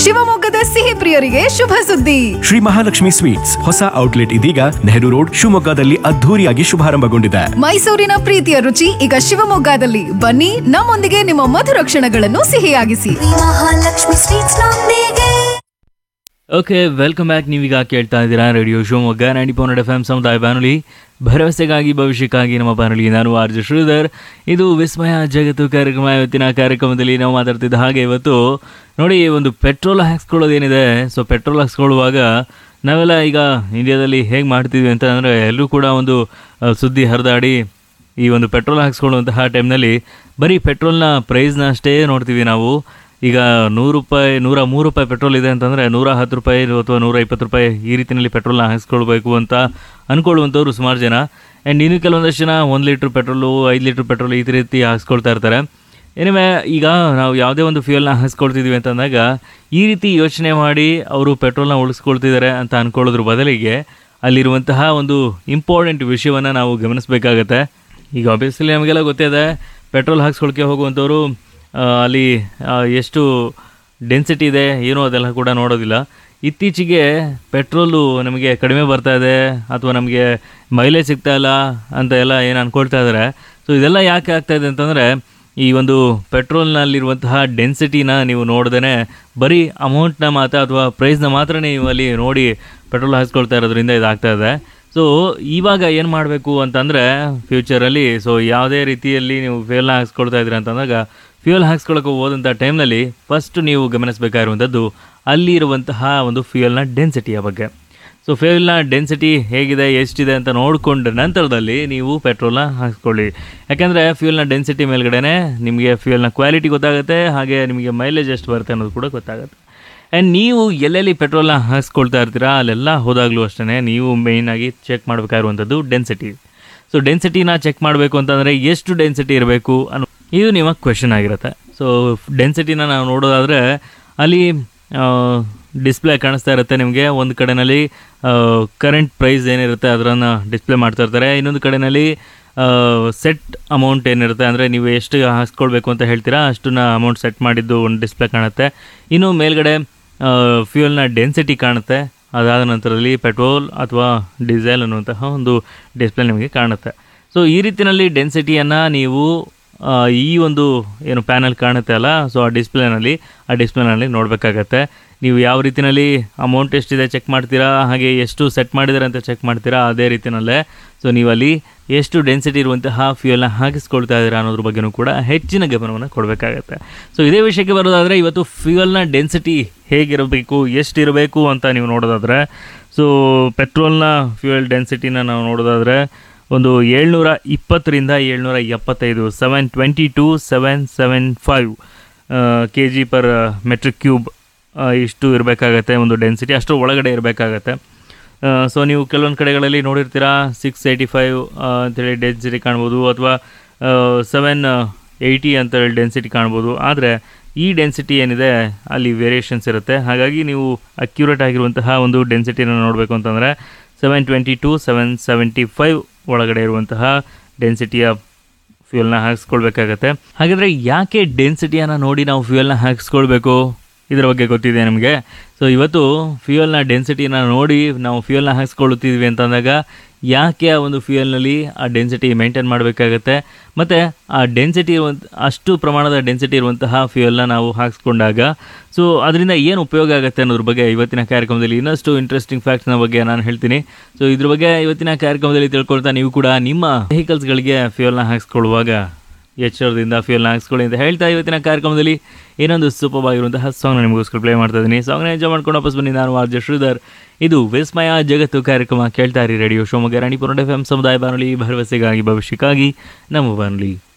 ಶಿವಮೊಗ್ಗದ ಸಿಹಿ ಪ್ರಿಯರಿಗೆ ಶುಭ ಸುದ್ದಿ ಶ್ರೀ ಮಹಾಲಕ್ಷ್ಮಿ ಸ್ವೀಟ್ಸ್ ಹೊಸ ಔಟ್ಲೆಟ್ ಇದೀಗ ನೆಹರು ರೋಡ್ ಶಿವಮೊಗ್ಗದಲ್ಲಿ ಅದ್ಧೂರಿಯಾಗಿ ಶುಭಾರಂಭಗೊಂಡಿದೆ ಮೈಸೂರಿನ ಪ್ರೀತಿಯ ರುಚಿ ಈಗ ಶಿವಮೊಗ್ಗದಲ್ಲಿ ಬನ್ನಿ ನಮ್ಮೊಂದಿಗೆ ನಿಮ್ಮ ಮಧುರ ಕ್ಷಣಗಳನ್ನು ಸಿಹಿಯಾಗಿಸಿ ಮಹಾಲಕ್ಷ್ಮಿ ಸ್ವೀಟ್ಸ್ ನೊಂದಿಗೆ ಓಕೆ ವೆಲ್ಕಮ್ ಬ್ಯಾಕ್ ನೀವೀಗ ಕೇಳ್ತಾ ಇದ್ದೀರಾ radio Shivamogga ninety point F M ಸಮುದಾಯ ಬಾನುಲಿ ಭರವಸೆಗಾಗಿ ಭವಿಷ್ಯಕ್ಕಾಗಿ ನಮ್ಮ ಬಾನುಲಿ ನಾನು ಆರ್ ಜೆ ಶ್ರೀಧರ್ ಇದು ವಿಸ್ಮಯ ಜಗತ್ತು ಕಾರ್ಯಕ್ರಮ ಇವತ್ತಿನ ಕಾರ್ಯಕ್ರಮದಲ್ಲಿ ನಾವು ಮಾತಾಡ್ತಿದ್ದ ಹಾಗೆ ಇವತ್ತು ನೋಡಿ ಒಂದು ಪೆಟ್ರೋಲ್ ಹಾಕ್ಸ್ಕೊಳ್ಳೋದೇನಿದೆ ಸೊ ಪೆಟ್ರೋಲ್ ಹಾಕ್ಸ್ಕೊಳ್ಳುವಾಗ ನಾವೆಲ್ಲ ಈಗ ಇಂಡಿಯಾದಲ್ಲಿ ಹೇಗೆ ಮಾಡ್ತೀವಿ ಅಂತ ಅಂದರೆ ಎಲ್ಲರೂ ಕೂಡ ಒಂದು ಆ, ಸುದ್ದಿ ಹರಿದಾಡಿ ಈ ಒಂದು ಪೆಟ್ರೋಲ್ ಹಾಕ್ಸ್ಕೊಳ್ಳುವಂತಹ ಟೈಮ್ನಲ್ಲಿ ಬರೀ ಪೆಟ್ರೋಲ್ನ ಪ್ರೈಸ್ನ ಅಷ್ಟೇ ನೋಡ್ತೀವಿ ನಾವು ಈಗ ನೂರು ರೂಪಾಯಿ ನೂರ ಮೂರು ರೂಪಾಯಿ ಪೆಟ್ರೋಲ್ ಇದೆ ಅಂತಂದರೆ ನೂರ ಹತ್ತು ರೂಪಾಯಿ ಅಥವಾ ನೂರ ಇಪ್ಪತ್ತು ರೂಪಾಯಿ ಈ ರೀತಿಯಲ್ಲಿ ಪೆಟ್ರೋಲ್ನ ಹಾಕಿಸ್ಕೊಳ್ಬೇಕು ಅಂತ ಅಂದ್ಕೊಳ್ಳುವಂಥವ್ರು ಸುಮಾರು ಜನ ಆ್ಯಂಡ್ ಇನ್ನು ಕೆಲವೊಂದಷ್ಟು ಜನ ಒಂದು ಲೀಟ್ರ್ ಪೆಟ್ರೋಲು ಐದು ಲೀಟ್ರ್ ಪೆಟ್ರೋಲ್ ಈ ರೀತಿ ಹಾಕ್ಸ್ಕೊಳ್ತಾ ಇರ್ತಾರೆ ಏನಿವೆ ಈಗ ನಾವು ಯಾವುದೇ ಒಂದು ಫ್ಯೂಯಲ್ನ ಹಾಕಿಸ್ಕೊಳ್ತಿದ್ವಿ ಅಂತಂದಾಗ ಈ ರೀತಿ ಯೋಚನೆ ಮಾಡಿ ಅವರು ಪೆಟ್ರೋಲ್ನ ಉಳಿಸ್ಕೊಳ್ತಿದ್ದಾರೆ ಅಂತ ಅಂದ್ಕೊಳ್ಳೋದ್ರ ಬದಲಿಗೆ ಅಲ್ಲಿರುವಂತಹ ಒಂದು ಇಂಪಾರ್ಟೆಂಟ್ ವಿಷಯವನ್ನು ನಾವು ಗಮನಿಸಬೇಕಾಗತ್ತೆ ಈಗ ಆಬ್ವಿಯಸ್ಲಿ ನಮಗೆಲ್ಲ ಗೊತ್ತಿದೆ ಪೆಟ್ರೋಲ್ ಹಾಕ್ಸ್ಕೊಳಕ್ಕೆ ಹೋಗುವಂಥವ್ರು ಆ, ಅಲ್ಲಿ ಆ, ಎಷ್ಟು ಡೆನ್ಸಿಟಿ ಇದೆ ಏನೋ ಅದೆಲ್ಲ ಕೂಡ ನೋಡೋದಿಲ್ಲ ಇತ್ತೀಚೆಗೆ ಪೆಟ್ರೋಲು ನಮಗೆ ಕಡಿಮೆ ಬರ್ತಾ ಇದೆ ಅಥವಾ ನಮಗೆ ಮೈಲೇಜ್ ಸಿಗ್ತಾ ಇಲ್ಲ ಅಂತ ಎಲ್ಲ ಏನು ಅಂದ್ಕೊಳ್ತಾ ಇದ್ದಾರೆ ಸೊ ಇದೆಲ್ಲ ಯಾಕೆ ಆಗ್ತಾ ಇದೆ ಅಂತಂದರೆ ಈ ಒಂದು ಪೆಟ್ರೋಲ್ನಲ್ಲಿರುವಂತಹ ಡೆನ್ಸಿಟಿನ ನೀವು ನೋಡ್ದೇ ಬರೀ ಅಮೌಂಟ್ನ ಮಾತ್ರ ಅಥವಾ ಪ್ರೈಸ್ನ ಮಾತ್ರ ನೀವು ಅಲ್ಲಿ ನೋಡಿ ಪೆಟ್ರೋಲ್ ಹಾಕ್ಸ್ಕೊಳ್ತಾ ಇರೋದ್ರಿಂದ ಇದಾಗ್ತಾ ಇದೆ ಸೊ ಇವಾಗ ಏನು ಮಾಡಬೇಕು ಅಂತಂದರೆ ಫ್ಯೂಚರಲ್ಲಿ ಸೊ ಯಾವುದೇ ರೀತಿಯಲ್ಲಿ ನೀವು ಫ್ಯೂಯಲ್ನ ಹಾಕ್ಸ್ಕೊಳ್ತಾ ಇದ್ದೀರಾ ಅಂತಂದಾಗ ಫ್ಯೂಯಲ್ ಹಾಕ್ಸ್ಕೊಳಕ್ಕೆ ಹೋದಂಥ ಟೈಮ್ನಲ್ಲಿ ಫಸ್ಟ್ ನೀವು ಗಮನಿಸಬೇಕಾಗಿರುವಂಥದ್ದು ಅಲ್ಲಿ ಇರುವಂತಹ ಒಂದು ಫ್ಯೂಯಲ್ನ ಡೆನ್ಸಿಟಿಯ ಬಗ್ಗೆ ಸೊ ಫ್ಯೂಯಲ್ನ ಡೆನ್ಸಿಟಿ ಹೇಗಿದೆ ಎಷ್ಟಿದೆ ಅಂತ ನೋಡಿಕೊಂಡ ನಂತರದಲ್ಲಿ ನೀವು ಪೆಟ್ರೋಲ್ನ ಹಾಕ್ಸ್ಕೊಳ್ಳಿ ಯಾಕೆಂದರೆ ಫ್ಯೂಯಲ್ನ ಡೆನ್ಸಿಟಿ ಮೇಲ್ಗಡೆನೆ ನಿಮಗೆ ಫ್ಯೂಯಲ್ನ ಕ್ವಾಲಿಟಿ ಗೊತ್ತಾಗುತ್ತೆ ಹಾಗೆ ನಿಮಗೆ ಮೈಲೇಜ್ ಎಷ್ಟು ಬರುತ್ತೆ ಅನ್ನೋದು ಕೂಡ ಗೊತ್ತಾಗುತ್ತೆ ಆ್ಯಂಡ್ ನೀವು ಎಲ್ಲೆಲ್ಲಿ ಪೆಟ್ರೋಲ್ನ ಹಾಕ್ಸ್ಕೊಳ್ತಾ ಇರ್ತೀರಾ ಅಲ್ಲೆಲ್ಲ ಹೋದಾಗಲೂ ಅಷ್ಟೇ ನೀವು ಮೇಯ್ನಾಗಿ ಚೆಕ್ ಮಾಡಬೇಕಾಗಿರುವಂಥದ್ದು ಡೆನ್ಸಿಟಿ ಸೊ ಡೆನ್ಸಿಟಿನ ಚೆಕ್ ಮಾಡಬೇಕು ಅಂತಂದರೆ ಎಷ್ಟು ಡೆನ್ಸಿಟಿ ಇರಬೇಕು ಅನ್ನೋ ಇದು ನಿಮ್ಮ ಕ್ವೆಶನ್ ಆಗಿರುತ್ತೆ ಸೊ ಡೆನ್ಸಿಟಿನ ನಾವು ನೋಡೋದಾದರೆ ಅಲ್ಲಿ ಡಿಸ್ಪ್ಲೇ ಕಾಣಿಸ್ತಾ ಇರುತ್ತೆ ನಿಮಗೆ ಒಂದು ಕಡೆಯಲ್ಲಿ ಕರೆಂಟ್ ಪ್ರೈಸ್ ಏನಿರುತ್ತೆ ಅದನ್ನು ಡಿಸ್ಪ್ಲೇ ಮಾಡ್ತಾ ಇರ್ತಾರೆ ಇನ್ನೊಂದು ಕಡೆಯಲ್ಲಿ ಸೆಟ್ ಅಮೌಂಟ್ ಏನಿರುತ್ತೆ ಅಂದರೆ ನೀವು ಎಷ್ಟು ಹಾಕ್ಸ್ಕೊಳ್ಬೇಕು ಅಂತ ಹೇಳ್ತೀರಾ ಅಷ್ಟನ್ನ ಅಮೌಂಟ್ ಸೆಟ್ ಮಾಡಿದ್ದು ಒಂದು ಡಿಸ್ಪ್ಲೇ ಕಾಣುತ್ತೆ ಇನ್ನು ಮೇಲ್ಗಡೆ ಫ್ಯೂಯಲ್ನ ಡೆನ್ಸಿಟಿ ಕಾಣುತ್ತೆ ಅದಾದ ನಂತರದಲ್ಲಿ ಪೆಟ್ರೋಲ್ ಅಥವಾ ಡೀಸೆಲ್ ಅನ್ನುವಂತಹ ಒಂದು ಡಿಸ್ಪ್ಲೇ ನಿಮಗೆ ಕಾಣುತ್ತೆ ಸೊ ಈ ರೀತಿಯಲ್ಲಿ ಡೆನ್ಸಿಟಿಯನ್ನು ನೀವು ಆ, ಈ ಒಂದು ಏನು ಪ್ಯಾನಲ್ ಕಾಣುತ್ತೆ ಅಲ್ಲ ಸೊ ಆ ಡಿಸ್ಪ್ಲೇನಲ್ಲಿ ಆ ಡಿಸ್ಪ್ಲೇನಲ್ಲಿ ನೋಡಬೇಕಾಗತ್ತೆ ನೀವು ಯಾವ ರೀತಿಯಲ್ಲಿ ಅಮೌಂಟ್ ಎಷ್ಟಿದೆ ಚೆಕ್ ಮಾಡ್ತೀರಾ ಹಾಗೆ ಎಷ್ಟು ಸೆಟ್ ಮಾಡಿದ್ದಾರೆ ಅಂತ ಚೆಕ್ ಮಾಡ್ತೀರಾ ಅದೇ ರೀತಿಯಲ್ಲೇ ಸೊ ನೀವು ಅಲ್ಲಿ ಎಷ್ಟು ಡೆನ್ಸಿಟಿ ಇರುವಂತಹ ಫ್ಯೂಯಲ್ನ ಹಾಕಿಸ್ಕೊಳ್ತಾ ಇದ್ದೀರಾ ಅನ್ನೋದ್ರ ಬಗ್ಗೆನೂ ಕೂಡ ಹೆಚ್ಚಿನ ಗಮನವನ್ನು ಕೊಡಬೇಕಾಗತ್ತೆ ಸೊ ಇದೇ ವಿಷಯಕ್ಕೆ ಬರೋದಾದರೆ ಇವತ್ತು ಫ್ಯೂಯಲ್ನ ಡೆನ್ಸಿಟಿ ಹೇಗಿರಬೇಕು ಎಷ್ಟಿರಬೇಕು ಅಂತ ನೀವು ನೋಡೋದಾದರೆ ಸೊ ಪೆಟ್ರೋಲ್ನ ಫ್ಯೂಯಲ್ ಡೆನ್ಸಿಟಿನ ನಾವು ನೋಡೋದಾದರೆ ಒಂದು ಏಳ್ನೂರ ಇಪ್ಪತ್ತರಿಂದ ಏಳ್ನೂರ ಎಪ್ಪತ್ತೈದು seven twenty to seven seven five K G per metric cube ಇಷ್ಟು ಇರಬೇಕಾಗತ್ತೆ ಒಂದು ಡೆನ್ಸಿಟಿ ಅಷ್ಟು ಒಳಗಡೆ ಇರಬೇಕಾಗತ್ತೆ ಸೊ ನೀವು ಕೆಲವೊಂದು ಕಡೆಗಳಲ್ಲಿ ನೋಡಿರ್ತೀರಾ ಸಿಕ್ಸ್ ಏಯ್ಟಿ ಫೈವ್ ಅಂತೇಳಿ ಡೆನ್ಸಿಟಿ ಕಾಣ್ಬೋದು ಅಥವಾ ಸೆವೆನ್ ಏಯ್ಟಿ ಅಂತೇಳಿ ಡೆನ್ಸಿಟಿ ಕಾಣ್ಬೋದು ಆದರೆ ಈ ಡೆನ್ಸಿಟಿ ಏನಿದೆ ಅಲ್ಲಿ ವೇರಿಯೇಷನ್ಸ್ ಇರುತ್ತೆ ಹಾಗಾಗಿ ನೀವು ಅಕ್ಯುರೇಟ್ ಆಗಿರುವಂತಹ ಒಂದು ಡೆನ್ಸಿಟಿನ ನೋಡಬೇಕು ಅಂತಂದರೆ seven twenty to seven seventy five ಒಳಗಡೆ ಇರುವಂತಹ ಡೆನ್ಸಿಟಿಯ ಫ್ಯೂಯಲ್ನ ಹಾಕಿಸ್ಕೊಳ್ಬೇಕಾಗತ್ತೆ ಹಾಗಾದರೆ ಯಾಕೆ ಡೆನ್ಸಿಟಿಯನ್ನು ನೋಡಿ ನಾವು ಫ್ಯೂಯಲ್ನ ಹಾಕಿಸ್ಕೊಳ್ಬೇಕು ಇದರ ಬಗ್ಗೆ ಗೊತ್ತಿದೆ ನಮಗೆ ಸೊ ಇವತ್ತು ಫ್ಯೂಯಲ್ನ ಡೆನ್ಸಿಟಿನ ನೋಡಿ ನಾವು ಫ್ಯೂಯಲ್ನ ಹಾಕಿಸ್ಕೊಳ್ಳುತ್ತಿದ್ವಿ ಅಂತಂದಾಗ ಯಾಕೆ ಆ ಒಂದು ಫ್ಯೂಯಲ್ನಲ್ಲಿ ಆ ಡೆನ್ಸಿಟಿ ಮೇಂಟೈನ್ ಮಾಡಬೇಕಾಗತ್ತೆ ಮತ್ತು ಆ ಡೆನ್ಸಿಟಿ ಇರುವಂಥ ಅಷ್ಟು ಪ್ರಮಾಣದ ಡೆನ್ಸಿಟಿ ಇರುವಂತಹ ಫ್ಯೂಯಲ್ನ ನಾವು ಹಾಕಿಸ್ಕೊಂಡಾಗ ಸೊ ಅದರಿಂದ ಏನು ಉಪಯೋಗ ಆಗುತ್ತೆ ಅನ್ನೋದ್ರ ಬಗ್ಗೆ ಇವತ್ತಿನ ಕಾರ್ಯಕ್ರಮದಲ್ಲಿ ಇನ್ನಷ್ಟು ಇಂಟ್ರೆಸ್ಟಿಂಗ್ ಫ್ಯಾಕ್ಟ್ಸ್ನ ಬಗ್ಗೆ ನಾನು ಹೇಳ್ತೀನಿ ಸೊ ಇದ್ರ ಬಗ್ಗೆ ಇವತ್ತಿನ ಕಾರ್ಯಕ್ರಮದಲ್ಲಿ ತಿಳ್ಕೊಳ್ತಾ ನೀವು ಕೂಡ ನಿಮ್ಮ ವೆಹಿಕಲ್ಸ್ಗಳಿಗೆ ಫ್ಯೂಯಲ್ನ ಹಾಕಿಸ್ಕೊಳ್ಳುವಾಗ ಎಚ್ಚರದಿಂದ ಫ್ಯೂಯಲ್ನ ಹಾಕ್ಸ್ಕೊಳ್ಳಿ ಅಂತ ಹೇಳ್ತಾ ಇವತ್ತಿನ ಕಾರ್ಯಕ್ರಮದಲ್ಲಿ ಏನೊಂದು ಸೂಪರ್ ಆಗಿರುವಂತಹ ಸಾಂಗ್ನ ನಿಮಗೋಸ್ಕರ ಪ್ಲೇ ಮಾಡ್ತಾ ಇದ್ದೀನಿ ಸಾಂಗ್ನ ಎಂಜಾಯ್ ಮಾಡ್ಕೊಂಡು ವಾಪಸ್ ಬನ್ನಿ ನಾನು ಆರ್ ಜೆ ಶ್ರೀಧರ್ ಇದು ವಿಸ್ಮಯ ಜಗತ್ತು ಕಾರ್ಯಕ್ರಮ ಕೇಳ್ತಾ ಇರಿ radio Shivamogga Ranipura F M ಸಮುದಾಯ ಬಾನುಲಿ ಭರವಸೆಗಾಗಿ ಭವಿಷ್ಯಕ್ಕಾಗಿ ನಮ್ಮ ಬಾನುಲಿ